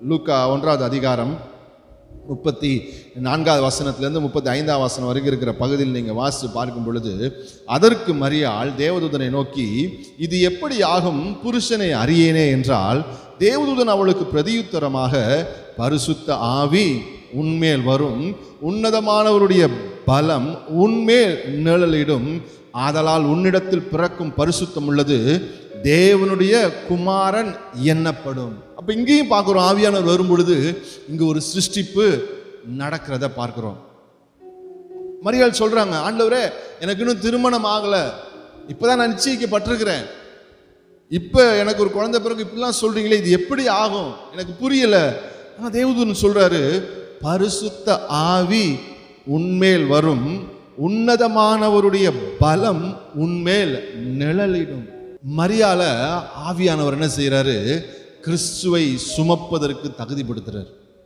லூக்கா ஒன்றாவது அதிகாரம் முப்பத்தி நான்காவது வசனத்திலேருந்து முப்பத்தி ஐந்தாம் வசனம் வரைக்கும் இருக்கிற பகுதியில் நீங்கள் வாசித்து பார்க்கும் பொழுது அதற்கு மரியாள் தேவதூதனை நோக்கி இது எப்படி ஆகும் புருஷனை அறியேனே என்றால் தேவதூதன் அவளுக்கு பிரதியுத்தரமாக பரிசுத்த ஆவி உன்மேல் வரும் உன்னதமானவருடைய பலம் உன்மேல் நிழலிடும் ஆதலால் உன்னிடத்தில் பிறக்கும் பரிசுத்தம் உள்ளது தேவனுடைய குமாரன் எண்ணப்படும் அப்ப இங்கேயும் பார்க்கிறோம் ஆவியானவர் வரும் பொழுது இங்க ஒரு சிருஷ்டிப்பு நடக்கிறத பார்க்கிறோம் மரியாள் சொல்றாங்க ஆண்டவரே எனக்கு இன்னும் திருமணம் ஆகல இப்பதான் நான் நிச்சயிக்கப்பட்டிருக்கிறேன் இப்ப எனக்கு ஒரு குழந்தை பிறகு இப்படிலாம் சொல்றீங்களே இது எப்படி ஆகும் எனக்கு புரியல ஆனா தேவதூதன் சொல்றாரு பரிசுத்த ஆவி உன்மேல் வரும் உன்னதமானவருடைய பலம் உன்மேல் நிழலிடும் மரியால ஆவியானவர் என்ன செய்யறாரு கிறிஸ்துவை சுமப்பதற்கு தகுதிப்படுத்துறார்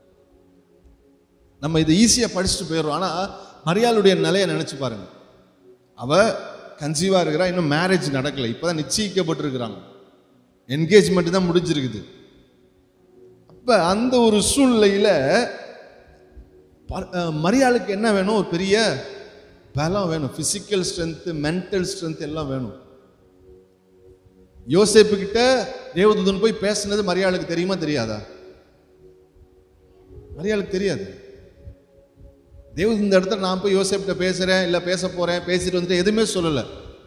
நம்ம இதை ஈஸியாக படிச்சுட்டு போயிடுறோம் ஆனா மரியாளுடைய நிலையை நினைச்சு பாருங்க அவ கன்சீவா இருக்கிறா இன்னும் மேரேஜ் நடக்கல இப்பதான் நிச்சயிக்கப்பட்டிருக்கிறாங்க என்கேஜ்மெண்ட் தான் முடிஞ்சிருக்குது அப்ப அந்த ஒரு சூழ்நிலையில ப- அஹ் மரியாளுக்கு என்ன வேணும் ஒரு பெரிய பலம் வேணும் பிசிக்கல் ஸ்ட்ரென்த் மென்டல் ஸ்ட்ரென்த் எல்லாம் வேணும் யோசேப்பு கிட்ட தேவதூதன் போய் பேசுனது மரியாளுக்கு தெரியுமா தெரியாதா மரியாளுக்கு தெரியாது தேவதூதன் இந்த இடத்துல நான் போய் யோசேப்கிட்ட பேசுறேன் இல்ல பேச போறேன் பேசிட்டு வந்துட்டு எதுவுமே சொல்லல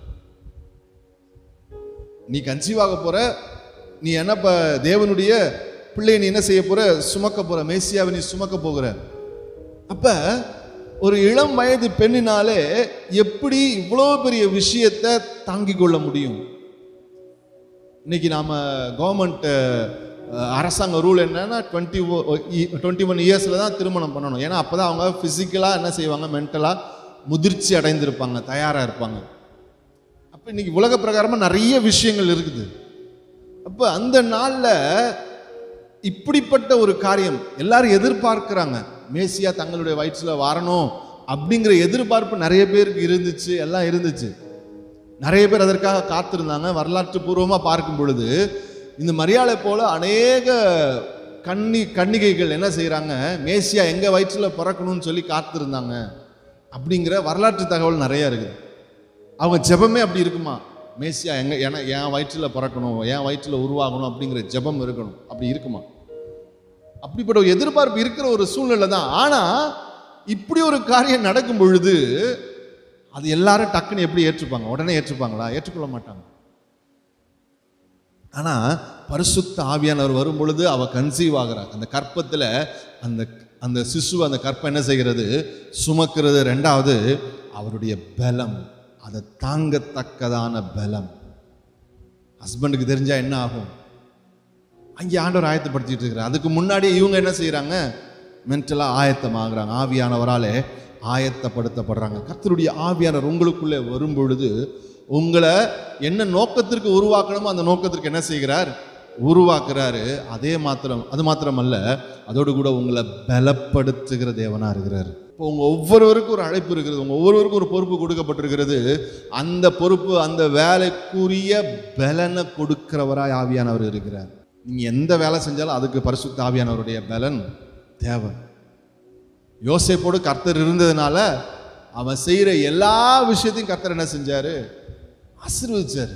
நீ கன்சீவ் ஆக போற நீ என்ன ப தேவனுடைய பிள்ளையை நீ என்ன செய்ய போற சுமக்க போற மேசியாவை நீ சுமக்க போகிற அப்ப ஒரு இளம் வயது பெண்ணினாலே எப்படி இவ்வளோ பெரிய விஷயத்தை தாங்கிக் கொள்ள முடியும் இன்னைக்கு நாம கவர்மெண்ட் அரசாங்க ரூல் என்னன்னா டுவெண்ட்டி டுவெண்ட்டி ஒன் இயர்ஸில் தான் திருமணம் பண்ணணும் ஏன்னா அப்போ தான் அவங்க ஃபிசிக்கலாக என்ன செய்வாங்க மென்டலாக முதிர்ச்சி அடைந்திருப்பாங்க தயாராக இருப்பாங்க அப்போ இன்னைக்கு உலக பிரகாரமாக நிறைய விஷயங்கள் இருக்குது அப்போ அந்த நாளில் இப்படிப்பட்ட ஒரு காரியம் எல்லாரும் எதிர்பார்க்கிறாங்க மேசியா தங்களுடைய வயிற்றில் வரணும் அப்படிங்கிற எதிர்பார்ப்பு நிறைய பேருக்கு இருந்துச்சு எல்லாம் இருந்துச்சு நிறைய பேர் அதற்காக காத்திருந்தாங்க வரலாற்று பூர்வமாக பார்க்கும் பொழுது இந்த மரியாதை போல அநேக கன்னி கன்னிகைகள் என்ன செய்கிறாங்க மேசியா எங்கள் வயிற்றில் பிறக்கணும்னு சொல்லி காத்திருந்தாங்க அப்படிங்கிற வரலாற்று தகவல் நிறைய இருக்குது அவங்க ஜெபமே அப்படி இருக்குமா மேசியா எங்க என என் வயிற்றில் பிறக்கணும் என் வயிற்றில் உருவாகணும் அப்படிங்கிற ஜெபம் இருக்கணும் அப்படி இருக்குமா அப்படிப்பட்ட ஒரு எதிர்பார்ப்பு இருக்கிற ஒரு சூழ்நிலை தான் ஆனா இப்படி ஒரு காரியம் நடக்கும் பொழுது அது எல்லாரும் டக்குன்னு எப்படி ஏற்றுப்பாங்க உடனே ஏற்றுப்பாங்களா ஏற்றுக்கொள்ள மாட்டாங்க ஆனா பரிசுத்த ஆவியானவர் வரும் பொழுது அவ கன்சீவ் ஆகிறார் அந்த கற்பத்துல அந்த அந்த சிசு அந்த கற்பம் என்ன செய்கிறது சுமக்கிறது ரெண்டாவது அவருடைய பலம் அதை தாங்கத்தக்கதான பலம் ஹஸ்பண்டுக்கு தெரிஞ்சா என்ன ஆகும் அங்கே ஆண்டவர் ஆயத்தப்படுத்திட்டு இருக்கிறார் அதுக்கு முன்னாடி இவங்க என்ன செய்றாங்க மென்டலாக ஆயத்தமாகறாங்க ஆவியானவராலே ஆயத்தப்படுத்தப்படுறாங்க கர்த்தருடைய ஆவியானவர் உங்களுக்குள்ளே வரும் பொழுது உங்களை என்ன நோக்கத்திற்கு உருவாக்கணுமோ அந்த நோக்கத்திற்கு என்ன செய்கிறார் உருவாக்குறாரு அதே மாத்திரம் அது மாத்திரமல்ல அதோடு கூட உங்களை பலப்படுத்துகிற தேவனா இருக்கிறார் இப்போ உங்க ஒவ்வொருவருக்கும் ஒரு அழைப்பு இருக்கிறது உங்க ஒவ்வொருவருக்கும் ஒரு பொறுப்பு கொடுக்கப்பட்டிருக்கிறது அந்த பொறுப்பு அந்த வேலைக்குரிய பலனை கொடுக்கிறவராய் ஆவியானவர் இருக்கிறார் நீங்க எந்த வேலை செஞ்சாலும் அதுக்கு பரிசுத்த ஆவியானவருடைய பலன் தேவை யோசேப்போடு கர்த்தர் இருந்ததுனால அவன் செய்யற எல்லா விஷயத்தையும் கர்த்தர் என்ன செஞ்சாரு ஆசீர்வதிச்சாரு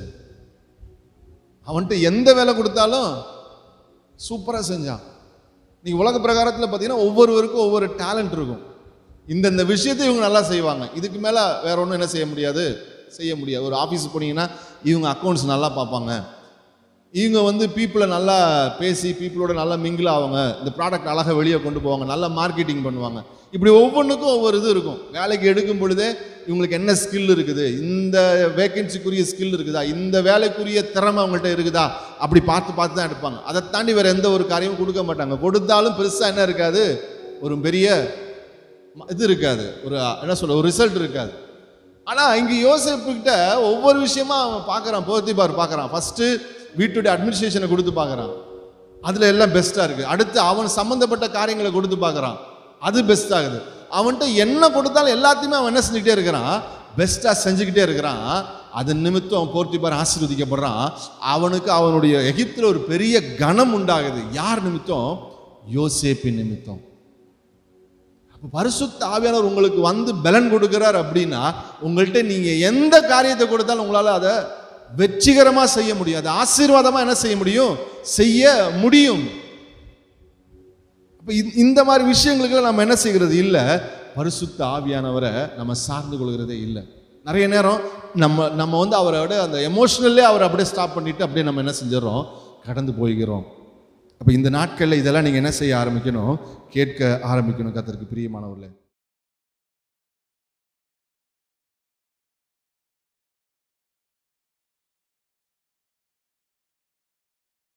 அவன்கிட்ட எந்த வேலை கொடுத்தாலும் சூப்பராக செஞ்சான் நீங்க உலக பிரகாரத்தில் பார்த்தீங்கன்னா ஒவ்வொருவருக்கும் ஒவ்வொரு டேலண்ட் இருக்கும் இந்தந்த விஷயத்தை இவங்க நல்லா செய்வாங்க இதுக்கு மேலே வேற ஒன்றும் என்ன செய்ய முடியாது செய்ய முடியாது ஒரு ஆஃபீஸ் போனீங்கன்னா இவங்க அக்கௌண்ட்ஸ் நல்லா பார்ப்பாங்க இவங்க வந்து பீப்புளை நல்லா பேசி பீப்புளோட நல்லா மிங்கிள் ஆவாங்க இந்த ப்ராடக்ட் அழகாக வெளியே கொண்டு போவாங்க நல்லா மார்க்கெட்டிங் பண்ணுவாங்க இப்படி ஒவ்வொன்றுக்கும் ஒவ்வொரு இது இருக்கும் வேலைக்கு எடுக்கும் பொழுதே இவங்களுக்கு என்ன ஸ்கில் இருக்குது இந்த வேகன்சிக்குரிய ஸ்கில் இருக்குதா இந்த வேலைக்குரிய திறமை அவங்கள்ட்ட இருக்குதா அப்படி பார்த்து பார்த்து தான் எடுப்பாங்க அதை தாண்டி வேற எந்த ஒரு காரியமும் கொடுக்க மாட்டாங்க கொடுத்தாலும் பெருசாக என்ன இருக்காது ஒரு பெரிய ம- இது இருக்காது ஒரு என்ன சொல்ல ஒரு ரிசல்ட் இருக்காது ஆனா இங்க யோசேப்புக்கிட்ட ஒவ்வொரு விஷயமா அவன் பார்க்கறான் போத்திபார் பார்க்கறான் ஃபர்ஸ்ட் வீட்டுடைய அட்மினிஸ்ட்ரேஷனை கொடுத்து பார்க்கறான் அதுல எல்லாம் பெஸ்டா இருக்கு அடுத்து அவன் சம்பந்தப்பட்ட காரியங்களை கொடுத்து பார்க்கறான் அது பெஸ்ட் ஆகுது அவன்கிட்ட என்ன கொடுத்தாலும் எல்லாத்தையுமே அவன் என்ன செஞ்சுக்கிட்டே இருக்கிறான் பெஸ்டா செஞ்சுக்கிட்டே இருக்கிறான் அது நிமித்தம் அவன் போர்த்திபார் ஆசீர்வதிக்கப்படுறான் அவனுக்கு அவனுடைய எகிப்துல ஒரு பெரிய கணம் உண்டாகுது யார் நிமித்தம் யோசேப்பின் நிமித்தம் அப்ப பரிசுத்த ஆவியானவர் உங்களுக்கு வந்து பலன் கொடுக்கிறார் அப்படின்னா உங்கள்கிட்ட நீங்க எந்த காரியத்தை கொடுத்தாலும் உங்களால அதை வெற்றிகரமா செய்ய முடியும் அதை ஆசீர்வாதமா என்ன செய்ய முடியும் செய்ய முடியும் அப்ப இந்த- இந்த மாதிரி விஷயங்களுக்கு நம்ம என்ன செய்கிறது இல்ல பரிசுத்த ஆவியானவரை நம்ம சார்ந்து கொள்கிறதே இல்லை நிறைய நேரம் நம்ம நம்ம வந்து அவரோட அந்த எமோஷனல்லே அவரை அப்படியே ஸ்டாப் பண்ணிட்டு அப்படியே நம்ம என்ன செஞ்சிடறோம் கடந்து போய்கிறோம் அப்ப இந்த நாட்கள்ல இதெல்லாம் நீங்க என்ன செய்ய ஆரம்பிக்கணும் கேட்க ஆரம்பிக்கணும் கத்தருக்கு பிரியமானவர்களே